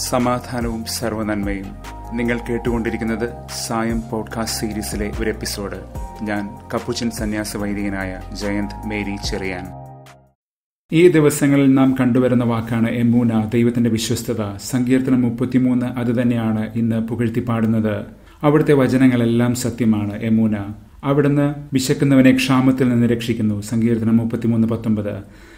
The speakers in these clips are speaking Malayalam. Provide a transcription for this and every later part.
സമാധാനവും സർവനന്മയും നിങ്ങൾ കേട്ടുകൊണ്ടിരിക്കുന്നത് സായം പോഡ്കാസ്റ്റ് സീരീസിലെ ഒരു എപ്പിസോഡ് ഞാൻ കപ്പുച്ചൻ സന്യാസ വൈദികനായ ജയന്ത് മേരി ചെറിയാൻ ഈ ദിവസങ്ങളിൽ നാം കണ്ടുവരുന്ന വാക്കാണ് എമൂന ദൈവത്തിന്റെ വിശ്വസ്തത സങ്കീർത്തനം മുപ്പത്തിമൂന്ന് അതുതന്നെയാണ് ഇന്ന് പുകഴ്ത്തിപ്പാടുന്നത് അവിടുത്തെ വചനങ്ങളെല്ലാം സത്യമാണ് എമൂന അവിടുന്ന് വിശക്കുന്നവനെ ക്ഷാമത്തിൽ നിന്ന് രക്ഷിക്കുന്നു സങ്കീർത്തനം മുപ്പത്തിമൂന്ന് പത്തൊമ്പത്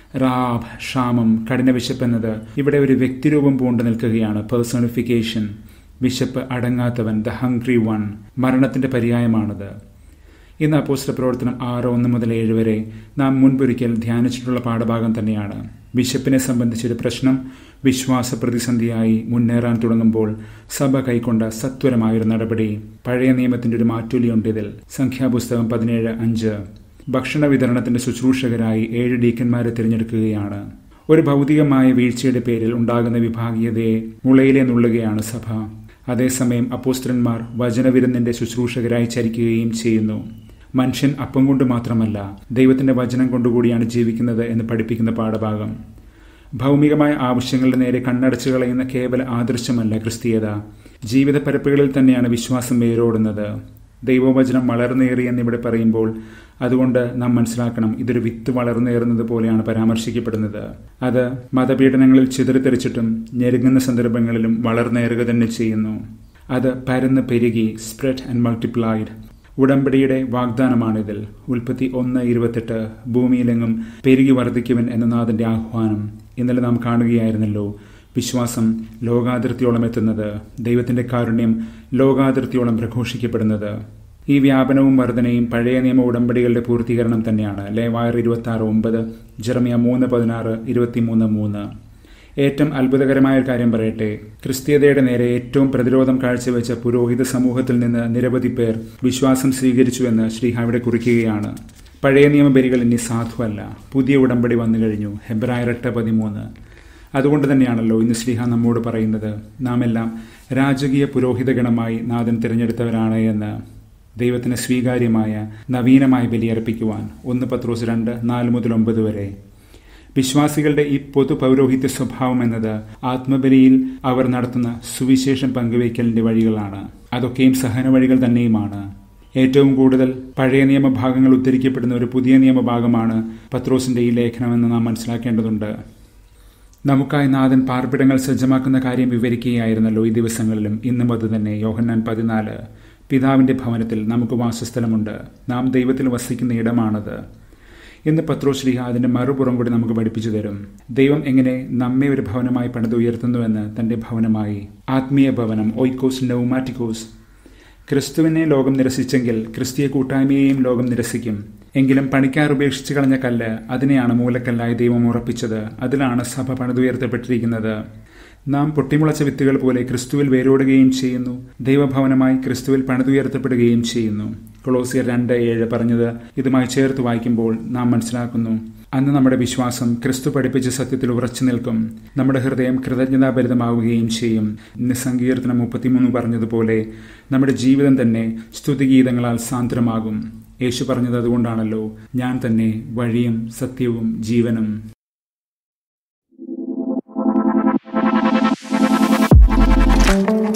റാബ് ക്ഷാമം കഠിന വിശപ്പെന്നത് ഇവിടെ ഒരു വ്യക്തിരൂപം പൂണ്ട് നിൽക്കുകയാണ് പേഴ്സണിഫിക്കേഷൻ വിശപ്പ് അടങ്ങാത്തവൻ ദ ഹംഗ്രി വൺ മരണത്തിന്റെ പര്യായമാണത് ഇന്ന് അപ്പോസ്റ്റ പ്രവർത്തനം ആറ് ഒന്ന് മുതൽ ഏഴ് വരെ നാം മുൻപൊരിക്കൽ ധ്യാനിച്ചിട്ടുള്ള പാഠഭാഗം തന്നെയാണ് ബിഷപ്പിനെ സംബന്ധിച്ചൊരു പ്രശ്നം വിശ്വാസ പ്രതിസന്ധിയായി മുന്നേറാൻ തുടങ്ങുമ്പോൾ സഭ കൈക്കൊണ്ട സത്വരമായൊരു നടപടി പഴയ നിയമത്തിന്റെ ഒരു മാറ്റൊലിയുണ്ട് ഇതിൽ സംഖ്യാപുസ്തകം പതിനേഴ് അഞ്ച് ഭക്ഷണ വിതരണത്തിന്റെ ശുശ്രൂഷകരായി ഏഴ് ഡീക്കന്മാരെ തിരഞ്ഞെടുക്കുകയാണ് ഒരു ഭൗതികമായ വീഴ്ചയുടെ പേരിൽ ഉണ്ടാകുന്ന വിഭാഗീയതയെ മുളയിലെ നുള്ളുകയാണ് സഭ അതേസമയം അപ്പോസ്റ്റലന്മാർ വചനവിരുന്നിന്റെ ശുശ്രൂഷകരായി ചരിക്കുകയും ചെയ്യുന്നു മനുഷ്യൻ അപ്പം കൊണ്ട് മാത്രമല്ല ദൈവത്തിന്റെ വചനം കൊണ്ടുകൂടിയാണ് ജീവിക്കുന്നത് എന്ന് പഠിപ്പിക്കുന്ന പാഠഭാഗം ഭൗമികമായ ആവശ്യങ്ങളുടെ നേരെ കണ്ണടച്ചു കളയുന്ന കേവല ആദർശമല്ല ക്രിസ്തീയത ജീവിത പരപ്പുകളിൽ തന്നെയാണ് വിശ്വാസം വേരോടുന്നത് ദൈവവചനം വളർന്നേറി എന്നിവിടെ പറയുമ്പോൾ അതുകൊണ്ട് നാം മനസ്സിലാക്കണം ഇതൊരു വിത്ത് വളർന്നേറുന്നത് പോലെയാണ് പരാമർശിക്കപ്പെടുന്നത് അത് മതപീഡനങ്ങളിൽ ചിതറിത്തെറിച്ചിട്ടും ഞെരുങ്ങുന്ന സന്ദർഭങ്ങളിലും വളർന്നേറുക തന്നെ ചെയ്യുന്നു അത് പരന്ന് പെരുകി സ്പ്രെഡ് ആൻഡ് മൾട്ടിപ്ലൈഡ് ഉടമ്പടിയുടെ വാഗ്ദാനമാണിതിൽ ഉൽപ്പത്തി ഒന്ന് ഇരുപത്തെട്ട് ഭൂമിയിലെങ്ങും പെരുകി വർദ്ധിക്കുവൻ എന്ന നാഥന്റെ ആഹ്വാനം ഇന്നലെ നാം കാണുകയായിരുന്നല്ലോ വിശ്വാസം ലോകാതിർത്തിയോളം എത്തുന്നത് ദൈവത്തിന്റെ കാരുണ്യം ലോകാതിർത്തിയോളം പ്രഘോഷിക്കപ്പെടുന്നത് ഈ വ്യാപനവും വർധനയും പഴയ നിയമ ഉടമ്പടികളുടെ പൂർത്തീകരണം തന്നെയാണ് ലേവായർ ഇരുപത്തി ആറ് ഒമ്പത് ജെറമിയ മൂന്ന് പതിനാറ് ഇരുപത്തിമൂന്ന് മൂന്ന് ഏറ്റവും അത്ഭുതകരമായ ഒരു കാര്യം പറയട്ടെ ക്രിസ്തീയതയുടെ നേരെ ഏറ്റവും പ്രതിരോധം കാഴ്ചവെച്ച പുരോഹിത സമൂഹത്തിൽ നിന്ന് നിരവധി പേർ വിശ്വാസം സ്വീകരിച്ചുവെന്ന് ശ്രീഹാവിടെ കുറിക്കുകയാണ് പഴയ നിയമബരികൾ ഇനി സാധുവല്ല പുതിയ ഉടമ്പടി വന്നു കഴിഞ്ഞു ഹെബ്രായർ എട്ട് പതിമൂന്ന് അതുകൊണ്ട് തന്നെയാണല്ലോ ഇന്ന് ശ്രീഹ നമ്മോട് പറയുന്നത് നാം എല്ലാം രാജകീയ പുരോഹിതഗണമായി നാഥൻ തിരഞ്ഞെടുത്തവരാണ് എന്ന് ദൈവത്തിന് സ്വീകാര്യമായ നവീനമായ ബലിയർപ്പിക്കുവാൻ ഒന്ന് പത്രോസ് രണ്ട് നാല് മുതൽ ഒമ്പത് വരെ വിശ്വാസികളുടെ ഈ പൊതു പൗരോഹിത്യ സ്വഭാവം എന്നത് ആത്മബലിയിൽ അവർ നടത്തുന്ന സുവിശേഷം പങ്കുവയ്ക്കലിന്റെ വഴികളാണ് അതൊക്കെയും സഹന വഴികൾ തന്നെയുമാണ് ഏറ്റവും കൂടുതൽ പഴയ നിയമഭാഗങ്ങൾ ഉദ്ധരിക്കപ്പെടുന്ന ഒരു പുതിയ നിയമഭാഗമാണ് പത്രോസിന്റെ ഈ ലേഖനമെന്ന് നാം മനസ്സിലാക്കേണ്ടതുണ്ട് നമുക്കായി നാഥൻ പാർപ്പിടങ്ങൾ സജ്ജമാക്കുന്ന കാര്യം വിവരിക്കുകയായിരുന്നല്ലോ ഈ ദിവസങ്ങളിലും ഇന്നും അത് തന്നെ യോഹന്നാൻ പതിനാല് പിതാവിന്റെ ഭവനത്തിൽ നമുക്ക് വാസസ്ഥലമുണ്ട് നാം ദൈവത്തിൽ വസിക്കുന്ന ഇടമാണത് ഇന്ന് പത്രോശ്രീഹ അതിന്റെ മറുപുറം കൂടി നമുക്ക് പഠിപ്പിച്ചു തരും ദൈവം എങ്ങനെ നമ്മെ ഒരു ഭവനമായി പണിതുയർത്തുന്നുവെന്ന് തന്റെ ഭവനമായി ആത്മീയ ഭവനം ഓയ്ക്കോസ് നൗമാറ്റിക്കോസ് ക്രിസ്തുവിനെ ലോകം നിരസിച്ചെങ്കിൽ ക്രിസ്തീയ കൂട്ടായ്മയെയും ലോകം നിരസിക്കും എങ്കിലും പണിക്കാർ ഉപേക്ഷിച്ച് കളഞ്ഞ കല്ല് അതിനെയാണ് മൂലക്കല്ലായി ദൈവം ഉറപ്പിച്ചത് അതിലാണ് സഭ പണിതുയർത്തപ്പെട്ടിരിക്കുന്നത് നാം പൊട്ടിമുളച്ച വിത്തുകൾ പോലെ ക്രിസ്തുവിൽ വേരോടുകയും ചെയ്യുന്നു ദൈവഭവനമായി ക്രിസ്തുവിൽ പണിതുയർത്തപ്പെടുകയും ചെയ്യുന്നു കൊളോസിയർ രണ്ട് ഏഴ് പറഞ്ഞത് ഇതുമായി ചേർത്ത് വായിക്കുമ്പോൾ നാം മനസ്സിലാക്കുന്നു അന്ന് നമ്മുടെ വിശ്വാസം ക്രിസ്തു പഠിപ്പിച്ച സത്യത്തിൽ ഉറച്ചു നിൽക്കും നമ്മുടെ ഹൃദയം കൃതജ്ഞതാഭരിതമാവുകയും ചെയ്യും ഇന്ന് സങ്കീർത്തനം മുപ്പത്തിമൂന്ന് പറഞ്ഞതുപോലെ നമ്മുടെ ജീവിതം തന്നെ സ്തുതിഗീതങ്ങളാൽ സാന്ദ്രമാകും യേശു പറഞ്ഞത് അതുകൊണ്ടാണല്ലോ ഞാൻ തന്നെ വഴിയും സത്യവും ജീവനും thank you